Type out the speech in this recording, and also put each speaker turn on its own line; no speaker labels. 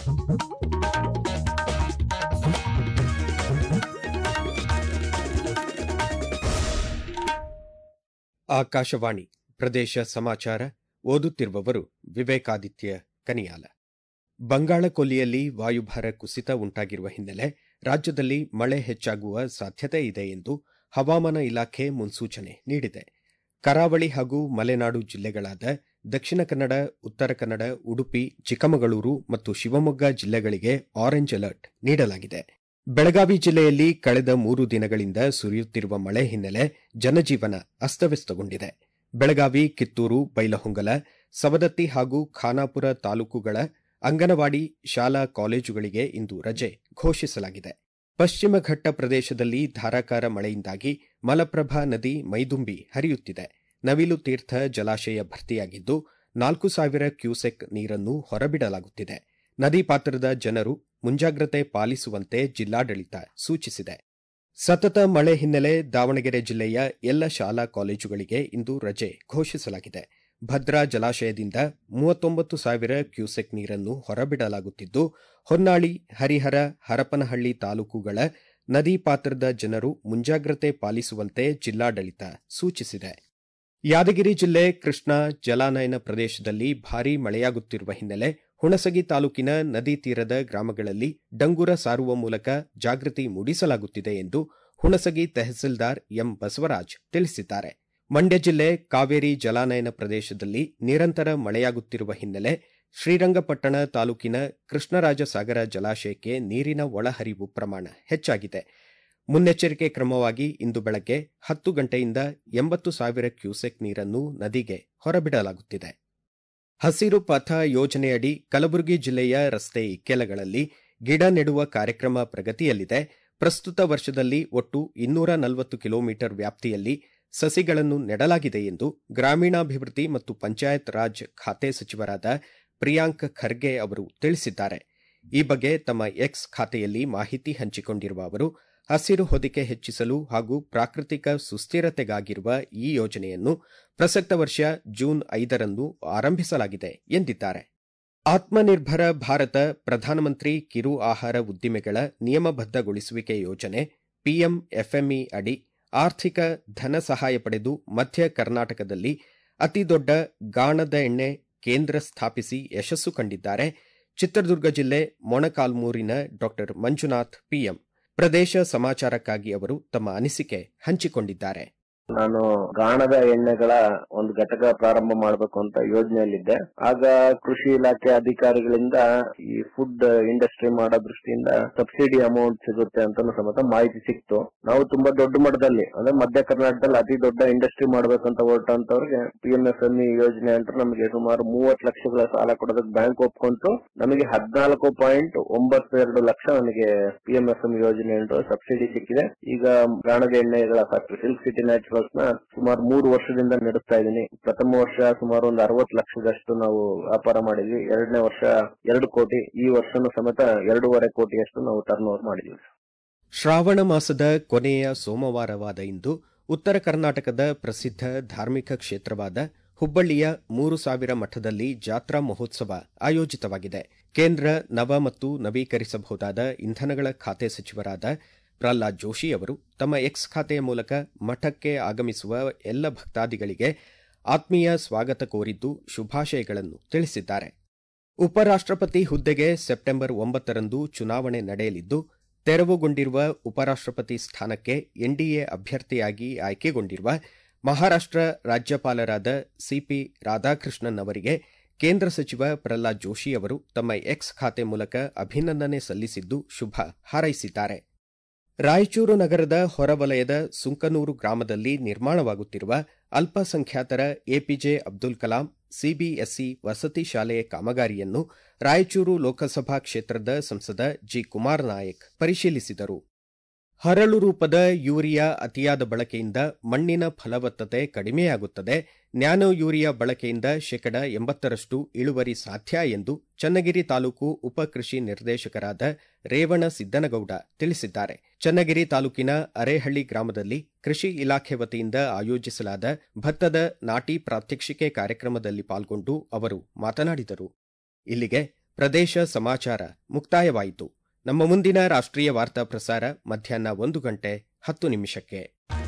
ಆಕಾಶವಾಣಿ ಪ್ರದೇಶ ಸಮಾಚಾರ ಓದುತ್ತಿರುವವರು ವಿವೇಕಾದಿತ್ಯ ಕನಿಯಾಲ ಬಂಗಾಳ ಕೊಲ್ಲಿಯಲ್ಲಿ ವಾಯುಭಾರ ಕುಸಿತ ಉಂಟಾಗಿರುವ ಹಿನ್ನೆಲೆ ರಾಜ್ಯದಲ್ಲಿ ಮಳೆ ಹೆಚ್ಚಾಗುವ ಸಾಧ್ಯತೆ ಇದೆ ಎಂದು ಹವಾಮಾನ ಇಲಾಖೆ ಮುನ್ಸೂಚನೆ ನೀಡಿದೆ ಕರಾವಳಿ ಹಾಗೂ ಮಲೆನಾಡು ಜಿಲ್ಲೆಗಳಾದ ದಕ್ಷಿಣ ಕನ್ನಡ ಉತ್ತರ ಕನ್ನಡ ಉಡುಪಿ ಚಿಕ್ಕಮಗಳೂರು ಮತ್ತು ಶಿವಮೊಗ್ಗ ಜಿಲ್ಲೆಗಳಿಗೆ ಆರೆಂಜ್ ಅಲರ್ಟ್ ನೀಡಲಾಗಿದೆ ಬೆಳಗಾವಿ ಜಿಲ್ಲೆಯಲ್ಲಿ ಕಳೆದ ಮೂರು ದಿನಗಳಿಂದ ಸುರಿಯುತ್ತಿರುವ ಮಳೆ ಹಿನ್ನೆಲೆ ಜನಜೀವನ ಅಸ್ತವ್ಯಸ್ತಗೊಂಡಿದೆ ಬೆಳಗಾವಿ ಕಿತ್ತೂರು ಬೈಲಹೊಂಗಲ ಸವದತ್ತಿ ಹಾಗೂ ಖಾನಾಪುರ ತಾಲೂಕುಗಳ ಅಂಗನವಾಡಿ ಶಾಲಾ ಕಾಲೇಜುಗಳಿಗೆ ಇಂದು ರಜೆ ಘೋಷಿಸಲಾಗಿದೆ ಪಶ್ಚಿಮ ಘಟ್ಟ ಪ್ರದೇಶದಲ್ಲಿ ಧಾರಾಕಾರ ಮಳೆಯಿಂದಾಗಿ ಮಲಪ್ರಭಾ ನದಿ ಮೈದುಂಬಿ ಹರಿಯುತ್ತಿದೆ ನವಿಲು ತೀರ್ಥ ಜಲಾಶಯ ಭರ್ತಿಯಾಗಿದ್ದು ನಾಲ್ಕು ಸಾವಿರ ಕ್ಯೂಸೆಕ್ ನೀರನ್ನು ಹೊರಬಿಡಲಾಗುತ್ತಿದೆ ನದಿ ಪಾತ್ರದ ಜನರು ಮುಂಜಾಗ್ರತೆ ಪಾಲಿಸುವಂತೆ ಜಿಲ್ಲಾಡಳಿತ ಸೂಚಿಸಿದೆ ಸತತ ಮಳೆ ಹಿನ್ನೆಲೆ ದಾವಣಗೆರೆ ಜಿಲ್ಲೆಯ ಎಲ್ಲ ಶಾಲಾ ಕಾಲೇಜುಗಳಿಗೆ ಇಂದು ರಜೆ ಘೋಷಿಸಲಾಗಿದೆ ಭದ್ರಾ ಜಲಾಶಯದಿಂದ ಮೂವತ್ತೊಂಬತ್ತು ಸಾವಿರ ಕ್ಯೂಸೆಕ್ ನೀರನ್ನು ಹೊರಬಿಡಲಾಗುತ್ತಿದ್ದು ಹೊನ್ನಾಳಿ ಹರಿಹರ ಹರಪನಹಳ್ಳಿ ತಾಲೂಕುಗಳ ನದಿ ಪಾತ್ರದ ಜನರು ಮುಂಜಾಗ್ರತೆ ಪಾಲಿಸುವಂತೆ ಜಿಲ್ಲಾಡಳಿತ ಸೂಚಿಸಿದೆ ಯಾದಗಿರಿ ಜಿಲ್ಲೆ ಕೃಷ್ಣಾ ಜಲಾನಯನ ಪ್ರದೇಶದಲ್ಲಿ ಭಾರೀ ಮಳೆಯಾಗುತ್ತಿರುವ ಹಿನ್ನೆಲೆ ಹುಣಸಗಿ ತಾಲೂಕಿನ ನದಿ ತೀರದ ಗ್ರಾಮಗಳಲ್ಲಿ ಡಂಗುರ ಸಾರುವ ಮೂಲಕ ಜಾಗೃತಿ ಮೂಡಿಸಲಾಗುತ್ತಿದೆ ಎಂದು ಹುಣಸಗಿ ತಹಸೀಲ್ದಾರ್ ಎಂ ಬಸವರಾಜ್ ತಿಳಿಸಿದ್ದಾರೆ ಮಂಡ್ಯ ಜಿಲ್ಲೆ ಕಾವೇರಿ ಜಲಾನಯನ ಪ್ರದೇಶದಲ್ಲಿ ನಿರಂತರ ಮಳೆಯಾಗುತ್ತಿರುವ ಹಿನ್ನೆಲೆ ಶ್ರೀರಂಗಪಟ್ಟಣ ತಾಲೂಕಿನ ಕೃಷ್ಣರಾಜಸಾಗರ ಜಲಾಶಯಕ್ಕೆ ನೀರಿನ ಒಳಹರಿವು ಪ್ರಮಾಣ ಹೆಚ್ಚಾಗಿದೆ ಮುನ್ನೆಚ್ಚರಿಕೆ ಕ್ರಮವಾಗಿ ಇಂದು ಬೆಳಗ್ಗೆ ಹತ್ತು ಗಂಟೆಯಿಂದ ಎಂಬತ್ತು ಸಾವಿರ ಕ್ಯೂಸೆಕ್ ನೀರನ್ನು ನದಿಗೆ ಹೊರಬಿಡಲಾಗುತ್ತಿದೆ ಹಸಿರು ಪಥ ಯೋಜನೆಯಡಿ ಕಲಬುರಗಿ ಜಿಲ್ಲೆಯ ರಸ್ತೆ ಇಕ್ಕೆಲಗಳಲ್ಲಿ ಗಿಡ ನೆಡುವ ಕಾರ್ಯಕ್ರಮ ಪ್ರಗತಿಯಲ್ಲಿದೆ ಪ್ರಸ್ತುತ ವರ್ಷದಲ್ಲಿ ಒಟ್ಟು ಇನ್ನೂರ ನಲವತ್ತು ಕಿಲೋಮೀಟರ್ ವ್ಯಾಪ್ತಿಯಲ್ಲಿ ಸಸಿಗಳನ್ನು ನೆಡಲಾಗಿದೆ ಎಂದು ಗ್ರಾಮೀಣಾಭಿವೃದ್ಧಿ ಮತ್ತು ಪಂಚಾಯತ್ ರಾಜ್ ಖಾತೆ ಸಚಿವರಾದ ಪ್ರಿಯಾಂಕ್ ಖರ್ಗೆ ಅವರು ತಿಳಿಸಿದ್ದಾರೆ ಈ ಬಗ್ಗೆ ತಮ್ಮ ಎಕ್ಸ್ ಖಾತೆಯಲ್ಲಿ ಮಾಹಿತಿ ಹಂಚಿಕೊಂಡಿರುವ ಅವರು ಹಸಿರು ಹೊದಿಕೆ ಹೆಚ್ಚಿಸಲು ಹಾಗೂ ಪ್ರಾಕೃತಿಕ ಸುಸ್ಥಿರತೆಗಾಗಿರುವ ಈ ಯೋಜನೆಯನ್ನು ಪ್ರಸಕ್ತ ವರ್ಷ ಜೂನ್ ಐದರಂದು ಆರಂಭಿಸಲಾಗಿದೆ ಎಂದಿದ್ದಾರೆ ಆತ್ಮನಿರ್ಭರ ಭಾರತ ಪ್ರಧಾನಮಂತ್ರಿ ಕಿರು ಆಹಾರ ಉದ್ದಿಮೆಗಳ ನಿಯಮಬದ್ಧಗೊಳಿಸುವಿಕೆ ಯೋಜನೆ ಪಿಎಂಎಫ್ಎಂಇ ಅಡಿ ಆರ್ಥಿಕ ಧನ ಸಹಾಯ ಪಡೆದು ಮಧ್ಯ ಕರ್ನಾಟಕದಲ್ಲಿ ಅತಿದೊಡ್ಡ ಗಾಣದ ಎಣ್ಣೆ ಕೇಂದ್ರ ಸ್ಥಾಪಿಸಿ ಯಶಸ್ಸು ಕಂಡಿದ್ದಾರೆ ಚಿತ್ರದುರ್ಗ ಜಿಲ್ಲೆ ಮೊಣಕಾಲ್ಮೂರಿನ ಡಾ ಮಂಜುನಾಥ್ ಪಿಎಂ ಪ್ರದೇಶ ಸಮಾಚಾರಕ್ಕಾಗಿ ಅವರು ತಮ್ಮ ಅನಿಸಿಕೆ ಹಂಚಿಕೊಂಡಿದ್ದಾರೆ
ನಾನು ಗಾಣದ ಎಣ್ಣೆಗಳ ಒಂದು ಘಟಕ ಪ್ರಾರಂಭ ಮಾಡಬೇಕು ಅಂತ ಯೋಜನೆಯಲ್ಲಿದ್ದೆ ಆಗ ಕೃಷಿ ಇಲಾಖೆ ಅಧಿಕಾರಿಗಳಿಂದ ಈ ಫುಡ್ ಇಂಡಸ್ಟ್ರಿ ಮಾಡೋ ದೃಷ್ಟಿಯಿಂದ ಸಬ್ಸಿಡಿ ಅಮೌಂಟ್ ಸಿಗುತ್ತೆ ಅಂತ ಸಮೇತ ಮಾಹಿತಿ ಸಿಕ್ತು ನಾವು ತುಂಬಾ ದೊಡ್ಡ ಮಟ್ಟದಲ್ಲಿ ಅಂದ್ರೆ ಮಧ್ಯ ಕರ್ನಾಟಕದಲ್ಲಿ ಅತಿ ದೊಡ್ಡ ಇಂಡಸ್ಟ್ರಿ ಮಾಡ್ಬೇಕಂತ ಹೊರಟಂತವ್ರಿಗೆ P M F M E ಯೋಜನೆ ಅಂತ ನಮಗೆ ಸುಮಾರು ಮೂವತ್ತು ಲಕ್ಷಗಳ ಸಾಲ ಕೊಡೋದಕ್ಕೆ ಬ್ಯಾಂಕ್ ಒಪ್ಕೊಂತು ನಮಗೆ ಹದಿನಾಲ್ಕು ಪಾಯಿಂಟ್ ಒಂಬತ್ತು ಎರಡು ಲಕ್ಷ ನನಗೆ ಪಿ ಎಂ ಎಫ್ ಎಂ ಯೋಜನೆ ಅಂತ ಸಬ್ಸಿಡಿ ಸಿಕ್ಕಿದೆ ಈಗ ಗಾಣದ ಎಣ್ಣೆಗಳ ಫ್ಯಾಕ್ಟರಿ ಸಿಲ್ಕ್ ಸಿಟಿ ನ್ಯಾಚುರಲ್ ನ ಸುಮಾರು ಮೂರು ವರ್ಷದಿಂದ ನಡೆಸ್ತಾ ಇದ್ದೀನಿ ಪ್ರಥಮ ವರ್ಷ ಸುಮಾರು ಒಂದು ಅರವತ್ತು ಲಕ್ಷದಷ್ಟು ನಾವು ವ್ಯಾಪಾರ ಮಾಡಿದ್ವಿ ಎರಡನೇ ವರ್ಷ ಎರಡು ಕೋಟಿ ಈ ವರ್ಷನೂ ಸಮೇತ ಎರಡೂವರೆ ಕೋಟಿಯಷ್ಟು ನಾವು ಟರ್ನ್ ಓವರ್ ಮಾಡಿದ್ವಿ
ಶ್ರಾವಣ ಮಾಸದ ಕೊನೆಯ ಸೋಮವಾರವಾದ ಇಂದು ಉತ್ತರ ಕರ್ನಾಟಕದ ಪ್ರಸಿದ್ಧ ಧಾರ್ಮಿಕ ಕ್ಷೇತ್ರವಾದ ಹುಬ್ಬಳ್ಳಿಯ ಮೂರು ಸಾವಿರ ಮಠದಲ್ಲಿ ಜಾತ್ರಾ ಮಹೋತ್ಸವ ಆಯೋಜಿತವಾಗಿದೆ ಕೇಂದ್ರ ನವ ಮತ್ತು ನವೀಕರಿಸಬಹುದಾದ ಇಂಧನಗಳ ಖಾತೆ ಸಚಿವರಾದ ಪ್ರಹ್ಲಾದ್ ಜೋಶಿ ಅವರು ತಮ್ಮ ಎಕ್ಸ್ ಖಾತೆಯ ಮೂಲಕ ಮಠಕ್ಕೆ ಆಗಮಿಸುವ ಎಲ್ಲ ಭಕ್ತಾದಿಗಳಿಗೆ ಆತ್ಮೀಯ ಸ್ವಾಗತ ಕೋರಿದ್ದು ಶುಭಾಶಯಗಳನ್ನು ತಿಳಿಸಿದ್ದಾರೆ ಉಪರಾಷ್ಟಪತಿ ಹುದ್ದೆಗೆ ಸೆಪ್ಟೆಂಬರ್ ಒಂಬತ್ತರಂದು ಚುನಾವಣೆ ನಡೆಯಲಿದ್ದು ತೆರವುಗೊಂಡಿರುವ ಉಪರಾಷ್ಟಪತಿ ಸ್ಥಾನಕ್ಕೆ ಎನ್ಡಿಎ ಅಭ್ಯರ್ಥಿಯಾಗಿ ಆಯ್ಕೆಗೊಂಡಿರುವ ಮಹಾರಾಷ್ಟ ರಾಜ್ಯಪಾಲರಾದ ಸಿಪಿ ರಾಧಾಕೃಷ್ಣನ್ ಅವರಿಗೆ ಕೇಂದ್ರ ಸಚಿವ ಪ್ರಹ್ಲಾದ್ ಜೋಶಿ ಅವರು ತಮ್ಮ ಎಕ್ಸ್ ಖಾತೆ ಮೂಲಕ ಅಭಿನಂದನೆ ಸಲ್ಲಿಸಿದ್ದು ಶುಭ ಹಾರೈಸಿದ್ದಾರೆ ರಾಯಚೂರು ನಗರದ ಹೊರವಲಯದ ಸುಂಕನೂರು ಗ್ರಾಮದಲ್ಲಿ ನಿರ್ಮಾಣವಾಗುತ್ತಿರುವ ಅಲ್ಪಸಂಖ್ಯಾತರ ಎಪಿಜೆ ಅಬ್ದುಲ್ ಕಲಾಂ ಸಿಬಿಎಸ್ಇ ವಸತಿ ಶಾಲೆಯ ಕಾಮಗಾರಿಯನ್ನು ರಾಯಚೂರು ಲೋಕಸಭಾ ಕ್ಷೇತ್ರದ ಸಂಸದ ಜಿ ಕುಮಾರ್ ನಾಯಕ್ ಪರಿಶೀಲಿಸಿದರು ಹರಳು ರೂಪದ ಯೂರಿಯಾ ಅತಿಯಾದ ಬಳಕೆಯಿಂದ ಮಣ್ಣಿನ ಫಲವತ್ತತೆ ಕಡಿಮೆಯಾಗುತ್ತದೆ ನ್ಯಾನೋ ಯೂರಿಯಾ ಬಳಕೆಯಿಂದ ಶೇಕಡ ಎಂಬತ್ತರಷ್ಟು ಇಳುವರಿ ಸಾಧ್ಯ ಎಂದು ಚನ್ನಗಿರಿ ತಾಲೂಕು ಉಪ ಕೃಷಿ ನಿರ್ದೇಶಕರಾದ ರೇವಣ ಸಿದ್ದನಗೌಡ ತಿಳಿಸಿದ್ದಾರೆ ಚನ್ನಗಿರಿ ತಾಲೂಕಿನ ಅರೇಹಳ್ಳಿ ಗ್ರಾಮದಲ್ಲಿ ಕೃಷಿ ಇಲಾಖೆ ವತಿಯಿಂದ ಆಯೋಜಿಸಲಾದ ಭತ್ತದ ನಾಟಿ ಪ್ರಾತ್ಯಕ್ಷಿಕೆ ಕಾರ್ಯಕ್ರಮದಲ್ಲಿ ಪಾಲ್ಗೊಂಡು ಅವರು ಮಾತನಾಡಿದರು ಇಲ್ಲಿಗೆ ಪ್ರದೇಶ ಸಮಾಚಾರ ಮುಕ್ತಾಯವಾಯಿತು ನಮ್ಮ ಮುಂದಿನ ರಾಷ್ಟ್ರೀಯ ವಾರ್ತಾ ಪ್ರಸಾರ ಮಧ್ಯಾಹ್ನ ಒಂದು ಗಂಟೆ ಹತ್ತು ನಿಮಿಷಕ್ಕೆ